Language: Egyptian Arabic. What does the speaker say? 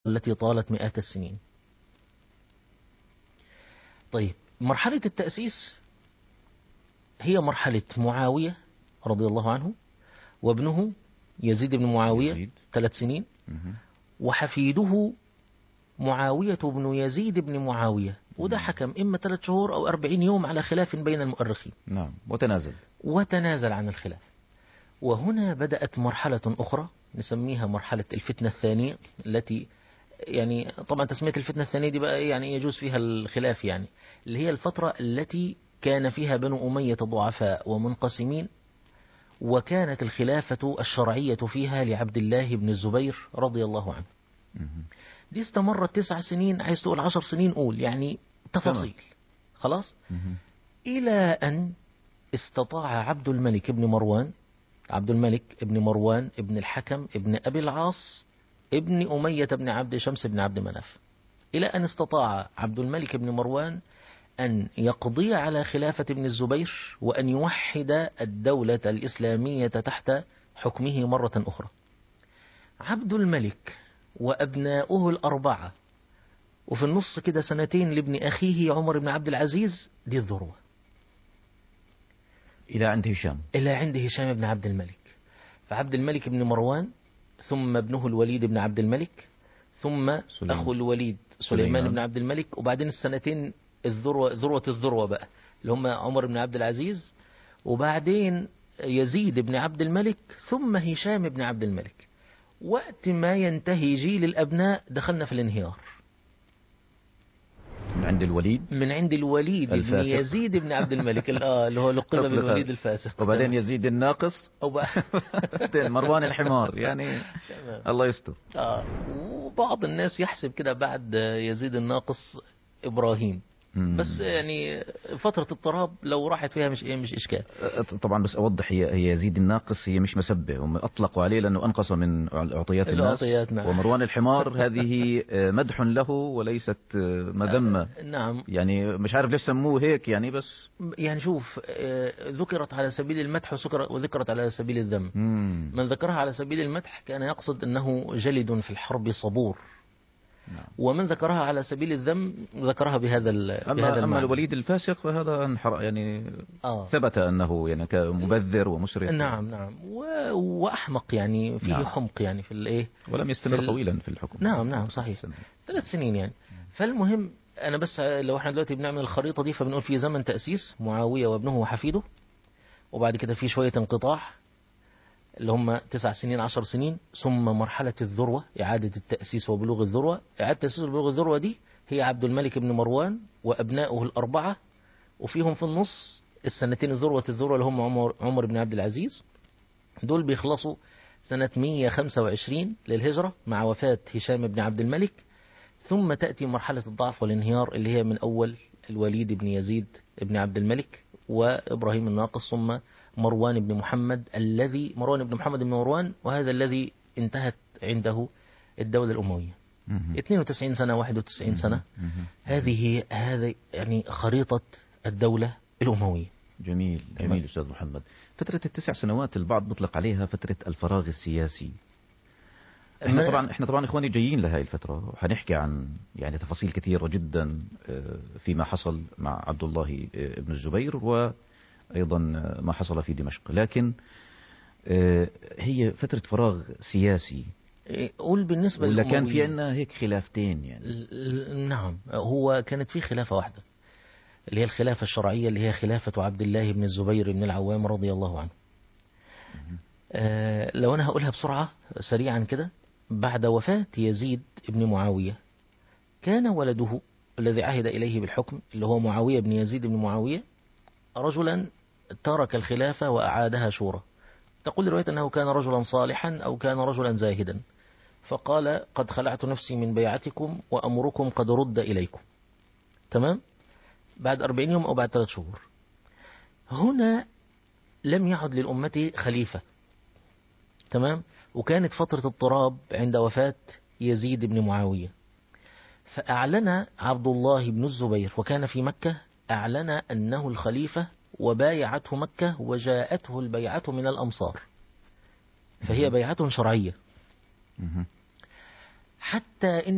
التي طالت مئات السنين طيب مرحلة التأسيس هي مرحلة معاوية رضي الله عنه وابنه يزيد بن معاوية يزيد. ثلاث سنين مهم. وحفيده معاوية بن يزيد بن معاوية وده حكم إما ثلاث شهور أو أربعين يوم على خلاف بين المؤرخين نعم وتنازل وتنازل عن الخلاف وهنا بدأت مرحلة أخرى نسميها مرحلة الفتنة الثانية التي يعني طبعا تسمية الفتنة الثانية دي بقى يعني يجوز فيها الخلاف يعني اللي هي الفترة التي كان فيها بنو أمية ضعفاء ومنقسمين وكانت الخلافة الشرعية فيها لعبد الله بن الزبير رضي الله عنه مهم. دي استمرت تسع سنين عايز تقول عشر سنين قول يعني تفاصيل خلاص مهم. إلى أن استطاع عبد الملك بن مروان عبد الملك بن مروان ابن الحكم ابن أبي العاص ابن أمية بن عبد شمس بن عبد مناف إلى أن استطاع عبد الملك بن مروان أن يقضي على خلافة ابن الزبير وأن يوحد الدولة الإسلامية تحت حكمه مرة أخرى عبد الملك وأبناؤه الأربعة وفي النص كده سنتين لابن أخيه عمر بن عبد العزيز دي الذروة إلى عند هشام إلى عند هشام بن عبد الملك فعبد الملك بن مروان ثم ابنه الوليد بن عبد الملك ثم سليمان. أخو الوليد سليمان, سليمان. بن عبد الملك وبعدين السنتين الذروة ذروة الذروة بقى اللي هم عمر بن عبد العزيز وبعدين يزيد بن عبد الملك ثم هشام بن عبد الملك وقت ما ينتهي جيل الأبناء دخلنا في الانهيار من عند الوليد من عند الوليد بن الفاسق. يزيد بن عبد الملك آه اللي هو لقب بالوليد الفاسق وبعدين يزيد الناقص أو بقى بعدين مروان الحمار يعني تمام. الله يستر آه وبعض الناس يحسب كده بعد يزيد الناقص إبراهيم مم. بس يعني فترة اضطراب لو راحت فيها مش إيه مش إشكال أه، طبعا بس اوضح هي هي يزيد الناقص هي مش مسبه هم اطلقوا عليه لانه انقص من اعطيات الناس الأعطيات، نعم. ومروان الحمار هذه أه، مدح له وليست أه، مذمه نعم يعني مش عارف ليش سموه هيك يعني بس يعني شوف آه، ذكرت على سبيل المدح وسكر- وذكرت على سبيل الذم مم. من ذكرها على سبيل المدح كان يقصد أنه جلد في الحرب صبور نعم. ومن ذكرها على سبيل الذم ذكرها بهذا ال- بهذا اما اما المعنى. الوليد الفاسق فهذا انحر يعني آه. ثبت انه يعني كمبذر ومسرف نعم نعم و... وأحمق يعني فيه نعم. حمق يعني في الإيه ولم يستمر في ال- طويلا في الحكم نعم نعم صحيح سنة. ثلاث سنين يعني فالمهم أنا بس لو احنا دلوقتي بنعمل الخريطة دي فبنقول في زمن تأسيس معاوية وابنه وحفيده وبعد كده في شوية انقطاع اللي هم تسع سنين عشر سنين ثم مرحلة الذروة إعادة التأسيس وبلوغ الذروة إعادة التأسيس وبلوغ الذروة دي هي عبد الملك بن مروان وأبنائه الأربعة وفيهم في النص السنتين الذروة الذروة اللي هم عمر, عمر بن عبد العزيز دول بيخلصوا سنة 125 للهجرة مع وفاة هشام بن عبد الملك ثم تأتي مرحلة الضعف والانهيار اللي هي من أول الوليد بن يزيد بن عبد الملك وإبراهيم الناقص ثم مروان بن محمد الذي مروان بن محمد بن مروان وهذا الذي انتهت عنده الدولة الأموية مهم. 92 سنة 91 سنة مهم. هذه هذه يعني خريطة الدولة الأموية جميل جميل استاذ محمد فترة التسع سنوات البعض بيطلق عليها فترة الفراغ السياسي احنا ما- طبعا احنا طبعا اخواني جايين لهي الفترة وحنحكي عن يعني تفاصيل كثيرة جدا آه، فيما حصل مع عبد الله آه، بن الزبير وايضا آه، ما حصل في دمشق لكن آه، هي فترة فراغ سياسي إيه، قول بالنسبة ولا كان في للأمويين. عندنا هيك خلافتين يعني ال- ال- نعم هو كانت في خلافة واحدة اللي هي الخلافة الشرعية اللي هي خلافة عبد الله بن الزبير بن العوام رضي الله عنه آه لو أنا هقولها بسرعة سريعا كده بعد وفاة يزيد بن معاوية كان ولده الذي عهد إليه بالحكم اللي هو معاوية بن يزيد بن معاوية رجلا ترك الخلافة وأعادها شورى تقول الرواية أنه كان رجلا صالحا أو كان رجلا زاهدا فقال قد خلعت نفسي من بيعتكم وأمركم قد رد إليكم تمام بعد أربعين يوم أو بعد ثلاث شهور هنا لم يعد للأمة خليفة تمام وكانت فترة اضطراب عند وفاة يزيد بن معاوية فأعلن عبد الله بن الزبير وكان في مكة أعلن أنه الخليفة وبايعته مكة وجاءته البيعة من الأمصار فهي بيعة شرعية مهم. حتى إن